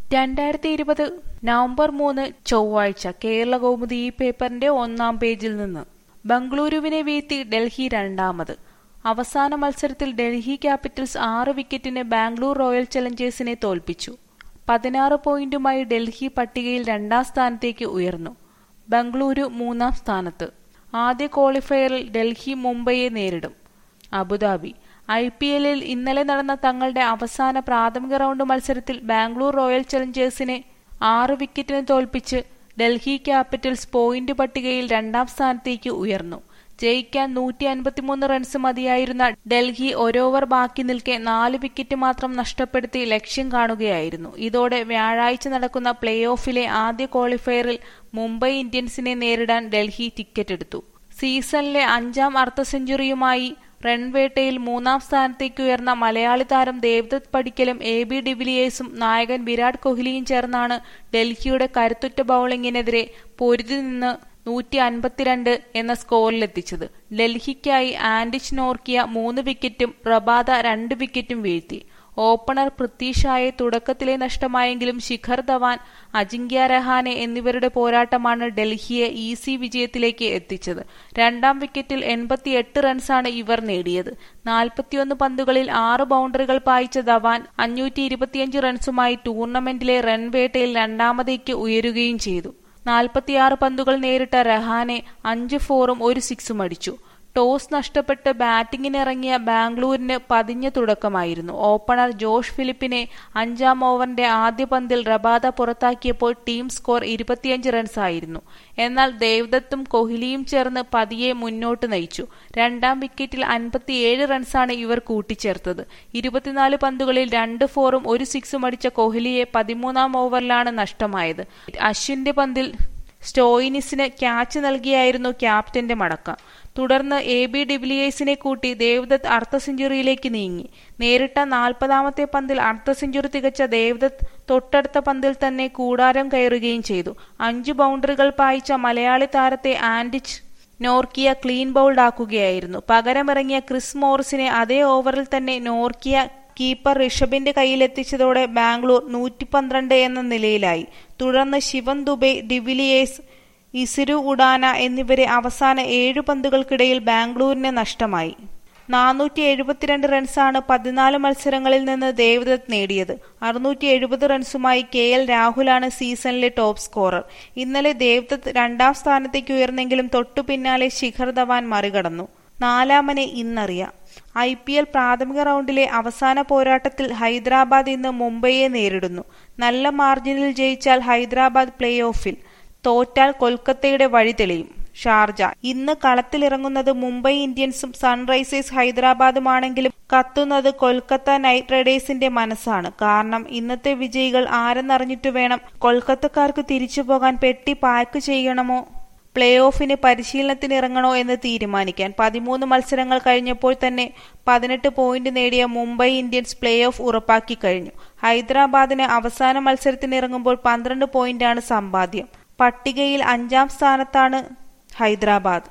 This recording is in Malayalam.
രണ്ടായിരത്തി ഇരുപത് നവംബർ മൂന്ന് ചൊവ്വാഴ്ച കേരള കൗമുദി ഈ പേപ്പറിന്റെ ഒന്നാം പേജിൽ നിന്ന് ബംഗളൂരുവിനെ വീഴ്ത്തി ഡൽഹി രണ്ടാമത് അവസാന മത്സരത്തിൽ ഡൽഹി ക്യാപിറ്റൽസ് ആറ് വിക്കറ്റിന് ബാംഗ്ലൂർ റോയൽ ചലഞ്ചേഴ്സിനെ തോൽപ്പിച്ചു പതിനാറ് പോയിന്റുമായി ഡൽഹി പട്ടികയിൽ രണ്ടാം സ്ഥാനത്തേക്ക് ഉയർന്നു ബംഗളൂരു മൂന്നാം സ്ഥാനത്ത് ആദ്യ ക്വാളിഫയറിൽ ഡൽഹി മുംബൈയെ നേരിടും അബുദാബി ഐ പി എല്ലിൽ ഇന്നലെ നടന്ന തങ്ങളുടെ അവസാന പ്രാഥമിക റൗണ്ട് മത്സരത്തിൽ ബാംഗ്ലൂർ റോയൽ ചലഞ്ചേഴ്സിനെ ആറ് വിക്കറ്റിന് തോൽപ്പിച്ച് ഡൽഹി ക്യാപിറ്റൽസ് പോയിന്റ് പട്ടികയിൽ രണ്ടാം സ്ഥാനത്തേക്ക് ഉയർന്നു ജയിക്കാൻ നൂറ്റി അൻപത്തിമൂന്ന് റൺസ് മതിയായിരുന്ന ഡൽഹി ഒരോവർ ബാക്കി നിൽക്കെ നാല് വിക്കറ്റ് മാത്രം നഷ്ടപ്പെടുത്തി ലക്ഷ്യം കാണുകയായിരുന്നു ഇതോടെ വ്യാഴാഴ്ച നടക്കുന്ന പ്ലേ ഓഫിലെ ആദ്യ ക്വാളിഫയറിൽ മുംബൈ ഇന്ത്യൻസിനെ നേരിടാൻ ഡൽഹി ടിക്കറ്റെടുത്തു സീസണിലെ അഞ്ചാം അർദ്ധ സെഞ്ചുറിയുമായി റൺവേട്ടയിൽ മൂന്നാം സ്ഥാനത്തേക്ക് ഉയർന്ന മലയാളി താരം ദേവ്ദത്ത് പടിക്കലും എ ബി ഡിവിലിയേഴ്സും നായകൻ വിരാട് കോഹ്ലിയും ചേർന്നാണ് ഡൽഹിയുടെ കരുത്തുറ്റ ബൌളിംഗിനെതിരെ പൊരുതി നിന്ന് നൂറ്റി അൻപത്തിരണ്ട് എന്ന സ്കോറിലെത്തിച്ചത് ഡൽഹിക്കായി ആൻഡിച്ച് നോർക്കിയ മൂന്ന് വിക്കറ്റും റബാദ രണ്ട് വിക്കറ്റും വീഴ്ത്തി ഓപ്പണർ പൃഥ്വി ഷായെ തുടക്കത്തിലെ നഷ്ടമായെങ്കിലും ശിഖർ ധവാൻ അജിങ്ക്യ രഹാനെ എന്നിവരുടെ പോരാട്ടമാണ് ഡൽഹിയെ ഈസി വിജയത്തിലേക്ക് എത്തിച്ചത് രണ്ടാം വിക്കറ്റിൽ എൺപത്തിയെട്ട് റൺസാണ് ഇവർ നേടിയത് നാൽപ്പത്തിയൊന്ന് പന്തുകളിൽ ആറ് ബൗണ്ടറികൾ പായിച്ച ധവാൻ അഞ്ഞൂറ്റി ഇരുപത്തിയഞ്ച് റൺസുമായി ടൂർണമെന്റിലെ റൺ വേട്ടയിൽ രണ്ടാമതേക്ക് ഉയരുകയും ചെയ്തു നാൽപ്പത്തിയാറ് പന്തുകൾ നേരിട്ട രഹാനെ അഞ്ച് ഫോറും ഒരു സിക്സും അടിച്ചു ടോസ് നഷ്ടപ്പെട്ട് ബാറ്റിംഗിനിറങ്ങിയ ബാംഗ്ലൂരിന് പതിഞ്ഞ തുടക്കമായിരുന്നു ഓപ്പണർ ജോഷ് ഫിലിപ്പിനെ അഞ്ചാം ഓവറിന്റെ ആദ്യ പന്തിൽ റബാദ പുറത്താക്കിയപ്പോൾ ടീം സ്കോർ ഇരുപത്തിയഞ്ച് റൺസായിരുന്നു എന്നാൽ ദേവ്ദത്തും കോഹ്ലിയും ചേർന്ന് പതിയെ മുന്നോട്ട് നയിച്ചു രണ്ടാം വിക്കറ്റിൽ അൻപത്തിയേഴ് റൺസാണ് ഇവർ കൂട്ടിച്ചേർത്തത് ഇരുപത്തിനാല് പന്തുകളിൽ രണ്ട് ഫോറും ഒരു സിക്സും അടിച്ച കോഹ്ലിയെ പതിമൂന്നാം ഓവറിലാണ് നഷ്ടമായത് അശ്വിന്റെ പന്തിൽ സ്റ്റോയിനിസിന് ക്യാച്ച് നൽകിയായിരുന്നു ക്യാപ്റ്റന്റെ മടക്കം തുടർന്ന് എ ബി ഡിവിലിയേഴ്സിനെ കൂട്ടി ദേവ്ദത്ത് അർദ്ധ സെഞ്ചുറിയിലേക്ക് നീങ്ങി നേരിട്ട നാൽപ്പതാമത്തെ പന്തിൽ അർദ്ധ സെഞ്ചുറി തികച്ച ദേവ്ദത്ത് തൊട്ടടുത്ത പന്തിൽ തന്നെ കൂടാരം കയറുകയും ചെയ്തു അഞ്ചു ബൗണ്ടറികൾ പായിച്ച മലയാളി താരത്തെ ആൻഡിച്ച് നോർക്കിയ ക്ലീൻ ബൗൾഡാക്കുകയായിരുന്നു പകരമിറങ്ങിയ ക്രിസ് മോറിസിനെ അതേ ഓവറിൽ തന്നെ നോർക്കിയ കീപ്പർ ഋഷഭിന്റെ കയ്യിലെത്തിച്ചതോടെ ബാംഗ്ലൂർ നൂറ്റി പന്ത്രണ്ട് എന്ന നിലയിലായി തുടർന്ന് ശിവൻ ദുബെ ഡിവിലിയേഴ്സ് ഇസിരു ഉഡാന എന്നിവരെ അവസാന ഏഴു പന്തുകൾക്കിടയിൽ ബാംഗ്ലൂരിന് നഷ്ടമായി നാനൂറ്റി എഴുപത്തിരണ്ട് റൺസാണ് പതിനാല് മത്സരങ്ങളിൽ നിന്ന് ദേവദത്ത് നേടിയത് അറുന്നൂറ്റി എഴുപത് റൺസുമായി കെ എൽ രാഹുലാണ് സീസണിലെ ടോപ്പ് സ്കോറർ ഇന്നലെ ദേവദത്ത് രണ്ടാം സ്ഥാനത്തേക്ക് ഉയർന്നെങ്കിലും തൊട്ടു പിന്നാലെ ശിഖർ ധവാൻ മറികടന്നു നാലാമനെ ഇന്നറിയാം ഐ പി എൽ പ്രാഥമിക റൗണ്ടിലെ അവസാന പോരാട്ടത്തിൽ ഹൈദരാബാദ് ഇന്ന് മുംബൈയെ നേരിടുന്നു നല്ല മാർജിനിൽ ജയിച്ചാൽ ഹൈദരാബാദ് പ്ലേ ഓഫിൽ തോറ്റാൽ കൊൽക്കത്തയുടെ വഴി തെളിയും ഷാർജ ഇന്ന് കളത്തിലിറങ്ങുന്നത് മുംബൈ ഇന്ത്യൻസും സൺറൈസേഴ്സ് ഹൈദരാബാദുമാണെങ്കിലും കത്തുന്നത് കൊൽക്കത്ത നൈറ്റ് റൈഡേഴ്സിന്റെ മനസ്സാണ് കാരണം ഇന്നത്തെ വിജയികൾ ആരെന്നറിഞ്ഞിട്ട് വേണം കൊൽക്കത്തക്കാർക്ക് തിരിച്ചു പോകാൻ പെട്ടി പാക്ക് ചെയ്യണമോ പ്ലേ ഓഫിന് പരിശീലനത്തിന് ഇറങ്ങണോ എന്ന് തീരുമാനിക്കാൻ പതിമൂന്ന് മത്സരങ്ങൾ കഴിഞ്ഞപ്പോൾ തന്നെ പതിനെട്ട് പോയിന്റ് നേടിയ മുംബൈ ഇന്ത്യൻസ് പ്ലേ ഓഫ് ഉറപ്പാക്കി കഴിഞ്ഞു ഹൈദരാബാദിന് അവസാന മത്സരത്തിന് ഇറങ്ങുമ്പോൾ പന്ത്രണ്ട് പോയിന്റാണ് സമ്പാദ്യം പട്ടികയിൽ അഞ്ചാം സ്ഥാനത്താണ് ഹൈദരാബാദ്